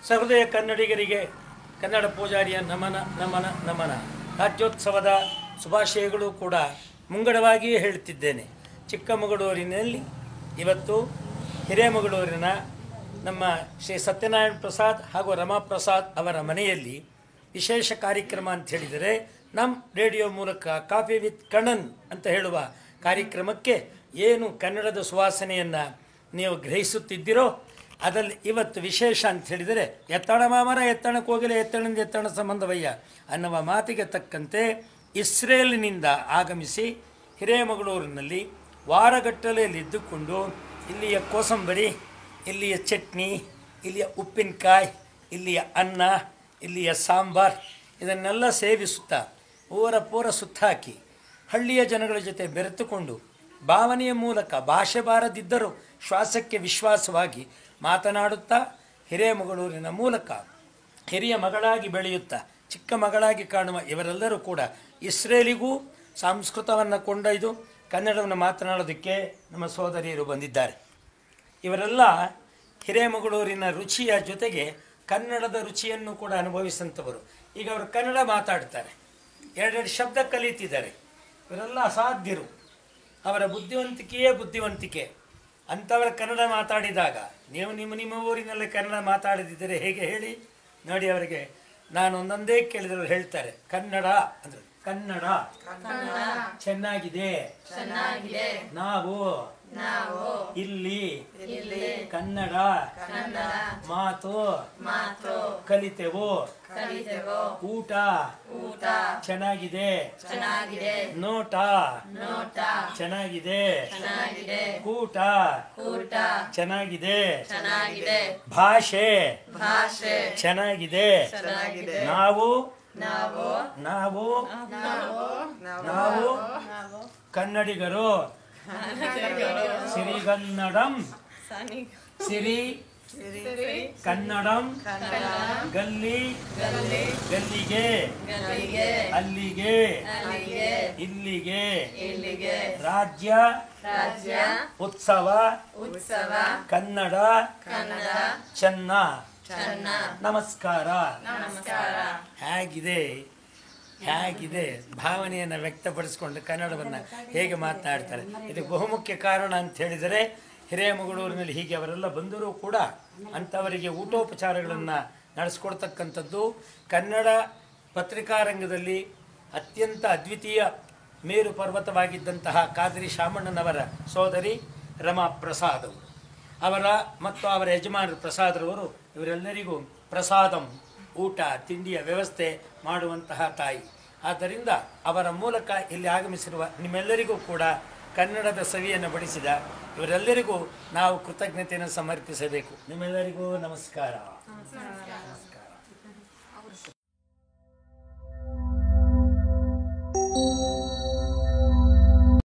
ಸಹೃದಯ ಕನ್ನಡಿಗರಿಗೆ ಕನ್ನಡ ಪೂಜಾರಿಯ ನಮನ ನಮನ ನಮನ ರಾಜ್ಯೋತ್ಸವದ ಶುಭಾಶಯಗಳು ಕೂಡ ಮುಂಗಡವಾಗಿಯೇ ಹೇಳುತ್ತಿದ್ದೇನೆ ಚಿಕ್ಕಮಗಳೂರಿನಲ್ಲಿ ಇವತ್ತು ಹಿರೇಮಗಳೂರಿನ ನಮ್ಮ ಶ್ರೀ ಸತ್ಯನಾರಾಯಣ ಪ್ರಸಾದ್ ಹಾಗೂ ರಮಾಪ್ರಸಾದ್ ಅವರ ಮನೆಯಲ್ಲಿ ವಿಶೇಷ ಕಾರ್ಯಕ್ರಮ ಅಂತ ಹೇಳಿದರೆ ನಮ್ಮ ರೇಡಿಯೋ ಮೂಲಕ ಕಾಫಿ ವಿತ್ ಕಣ್ಣನ್ ಅಂತ ಹೇಳುವ ಕಾರ್ಯಕ್ರಮಕ್ಕೆ ಏನು ಕನ್ನಡದ ಸುವಾಸನೆಯನ್ನು ನೀವು ಗ್ರಹಿಸುತ್ತಿದ್ದೀರೋ ಅದರಲ್ಲಿ ಇವತ್ತು ವಿಶೇಷ ಅಂತ ಹೇಳಿದರೆ ಎತ್ತಣ ಮಾಮರ ಎತ್ತಣಕ್ಕೆ ಹೋಗಲಿ ಎತ್ತಣದಿಂದ ಎತ್ತಣ ಸಂಬಂಧವಯ್ಯ ಅನ್ನುವ ಮಾತಿಗೆ ತಕ್ಕಂತೆ ಇಸ್ರೇಲಿನಿಂದ ಆಗಮಿಸಿ ಹಿರೇಮಗಳೂರಿನಲ್ಲಿ ವಾರಗಟ್ಟಲೆಯಲ್ಲಿ ಇದ್ದುಕೊಂಡು ಇಲ್ಲಿಯ ಕೋಸಂಬರಿ ಇಲ್ಲಿಯ ಚಟ್ನಿ ಇಲ್ಲಿಯ ಉಪ್ಪಿನಕಾಯಿ ಇಲ್ಲಿಯ ಅನ್ನ ಇಲ್ಲಿಯ ಸಾಂಬಾರ್ ಇದನ್ನೆಲ್ಲ ಸೇವಿಸುತ್ತಾ ಊರ ಪೂರ ಸುತ್ತಾಕಿ ಹಳ್ಳಿಯ ಜನಗಳ ಜೊತೆ ಬೆರೆತುಕೊಂಡು ಭಾವನೆಯ ಮೂಲಕ ಭಾಷೆ ಬಾರದಿದ್ದರೂ ಶ್ವಾಸಕ್ಕೆ ವಿಶ್ವಾಸವಾಗಿ ಮಾತನಾಡುತ್ತಾ ಹಿರೇಮಗಳೂರಿನ ಮೂಲಕ ಹಿರಿಯ ಮಗಳಾಗಿ ಬೆಳೆಯುತ್ತಾ ಚಿಕ್ಕ ಮಗಳಾಗಿ ಕಾಣುವ ಇವರೆಲ್ಲರೂ ಕೂಡ ಇಸ್ರೇಲಿಗೂ ಸಂಸ್ಕೃತವನ್ನು ಕೊಂಡೊಯ್ದು ಕನ್ನಡವನ್ನು ಮಾತನಾಡೋದಕ್ಕೆ ನಮ್ಮ ಸೋದರಿಯರು ಬಂದಿದ್ದಾರೆ ಇವರೆಲ್ಲ ಹಿರೇಮಗಳೂರಿನ ರುಚಿಯ ಜೊತೆಗೆ ಕನ್ನಡದ ರುಚಿಯನ್ನು ಕೂಡ ಅನುಭವಿಸಿದಂಥವರು ಈಗ ಅವರು ಕನ್ನಡ ಮಾತಾಡ್ತಾರೆ ಎರಡೆರಡು ಶಬ್ದ ಕಲಿತಿದ್ದಾರೆ ಇವರೆಲ್ಲ ಅಸಾಧ್ಯರು ಅವರ ಬುದ್ಧಿವಂತಿಕೆಯೇ ಬುದ್ಧಿವಂತಿಕೆ ಅಂಥವರ ಕನ್ನಡ ಮಾತಾಡಿದಾಗ ನೀವು ನಿಮ್ಮ ನಿಮ್ಮ ಊರಿನಲ್ಲಿ ಕನ್ನಡ ಮಾತಾಡದಿದ್ದರೆ ಹೇಗೆ ಹೇಳಿ ನೋಡಿ ಅವರಿಗೆ ನಾನು ಒಂದೊಂದೇ ಕೇಳಿದವರು ಹೇಳ್ತಾರೆ ಕನ್ನಡ ಅಂದ್ರೆ ಕನ್ನಡ ಚೆನ್ನಾಗಿದೆ ನಾವು ಇಲ್ಲಿ ಕನ್ನಡ ಮಾತು ಕಲಿತೆವು ಊಟ ಚೆನ್ನಾಗಿದೆ ನೋಟ ಚೆನ್ನಾಗಿದೆ ಕೂಟ ಚೆನ್ನಾಗಿದೆ ಭಾಷೆ ಚೆನ್ನಾಗಿದೆ ನಾವು ನಾವು ನಾವು ಕನ್ನಡಿಗರು ಸಿರಿಗನ್ನಡಂ ಸಿರಿ ಕನ್ನಡಂ ಗಲ್ಲಿ ಗಲ್ಲಿಗೆ ಅಲ್ಲಿಗೆ ಇಲ್ಲಿಗೆ ರಾಜ್ಯ ಉತ್ಸವ ಕನ್ನಡ ಚೆನ್ನ ನಮಸ್ಕಾರ ಹೇಗಿದೆ ಹೇಗಿದೆ ಭಾವನೆಯನ್ನು ವ್ಯಕ್ತಪಡಿಸಿಕೊಂಡು ಕನ್ನಡವನ್ನು ಹೇಗೆ ಮಾತನಾಡ್ತಾರೆ ಇದಕ್ಕೆ ಬಹುಮುಖ್ಯ ಕಾರಣ ಅಂತ ಹೇಳಿದರೆ ಹಿರೇಮಗಳೂರಿನಲ್ಲಿ ಹೀಗೆ ಅವರೆಲ್ಲ ಬಂದರೂ ಕೂಡ ಅಂಥವರಿಗೆ ಊಟೋಪಚಾರಗಳನ್ನು ನಡೆಸ್ಕೊಡ್ತಕ್ಕಂಥದ್ದು ಕನ್ನಡ ಪತ್ರಿಕಾರಂಗದಲ್ಲಿ ಅತ್ಯಂತ ಅದ್ವಿತೀಯ ಮೇರು ಪರ್ವತವಾಗಿದ್ದಂತಹ ಕಾದ್ರಿ ಶಾಮಣ್ಣನವರ ಸೋದರಿ ರಮಾ ಪ್ರಸಾದ್ ಅವರು ಅವರ ಮತ್ತು ಅವರ ಯಜಮಾನರು ಪ್ರಸಾದ್ರವರು ಇವರೆಲ್ಲರಿಗೂ ಪ್ರಸಾದಂ ಊಟ ತಿಂಡಿಯ ವ್ಯವಸ್ಥೆ ಮಾಡುವಂತಹ ತಾಯಿ ಆದ್ದರಿಂದ ಅವರ ಮೂಲಕ ಇಲ್ಲಿ ಆಗಮಿಸಿರುವ ನಿಮ್ಮೆಲ್ಲರಿಗೂ ಕೂಡ ಕನ್ನಡದ ಸವಿಯನ್ನು ಬಡಿಸಿದ ಇವರೆಲ್ಲರಿಗೂ ನಾವು ಕೃತಜ್ಞತೆಯನ್ನು ಸಮರ್ಪಿಸಬೇಕು ನಿಮ್ಮೆಲ್ಲರಿಗೂ ನಮಸ್ಕಾರ